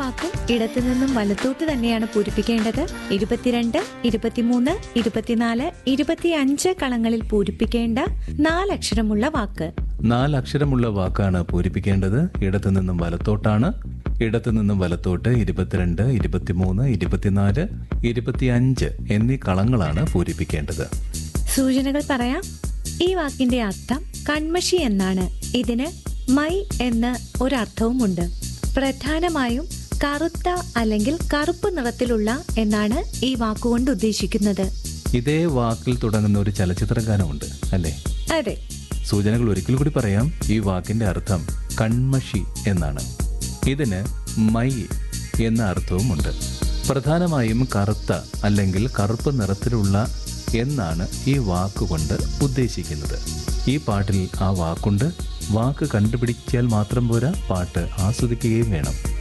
വാക്കും ഇടത്തു നിന്നും വലത്തോട്ട് തന്നെയാണ് പൂരിപ്പിക്കേണ്ടത് ഇരുപത്തിരണ്ട് ഇരുപത്തിമൂന്ന് ഇരുപത്തിനാല് ഇരുപത്തിയഞ്ച് കളങ്ങളിൽ പൂരിപ്പിക്കേണ്ട നാലക്ഷരമുള്ള വാക്ക് നാലക്ഷരമുള്ള വാക്കാണ് പൂരിപ്പിക്കേണ്ടത് ഇടത്തു നിന്നും വലത്തോട്ടാണ് ഇടത്തു നിന്നും വലത്തോട്ട് ഇരുപത്തിരണ്ട് ഇരുപത്തിമൂന്ന് ഇരുപത്തിനാല് ഇരുപത്തിയഞ്ച് എന്നീ കളങ്ങളാണ് പൂരിപ്പിക്കേണ്ടത് സൂചനകൾ പറയാം ഈ വാക്കിന്റെ അർത്ഥം കൺമഷി എന്നാണ് ഇതിന് മൈ എന്ന് ഒരർത്ഥവുമുണ്ട് പ്രധാനമായും കറുത്ത അല്ലെങ്കിൽ കറുപ്പ് നിറത്തിലുള്ള എന്നാണ് ഈ വാക്കുകൊണ്ട് ഉദ്ദേശിക്കുന്നത് ഇതേ വാക്കിൽ തുടങ്ങുന്ന ഒരു ചലച്ചിത്രഗാനമുണ്ട് അല്ലേ അതെ സൂചനകൾ ഒരിക്കൽ കൂടി പറയാം ഈ വാക്കിന്റെ അർത്ഥം കൺമഷി എന്നാണ് ഇതിന് മൈ എന്ന അർത്ഥവുമുണ്ട് പ്രധാനമായും കറുത്ത അല്ലെങ്കിൽ കറുപ്പ് നിറത്തിലുള്ള എന്നാണ് ഈ വാക്കുകൊണ്ട് ഉദ്ദേശിക്കുന്നത് ഈ പാട്ടിൽ ആ വാക്കുണ്ട് വാക്ക് കണ്ടുപിടിച്ചാൽ മാത്രം പോരാ പാട്ട് ആസ്വദിക്കുകയും വേണം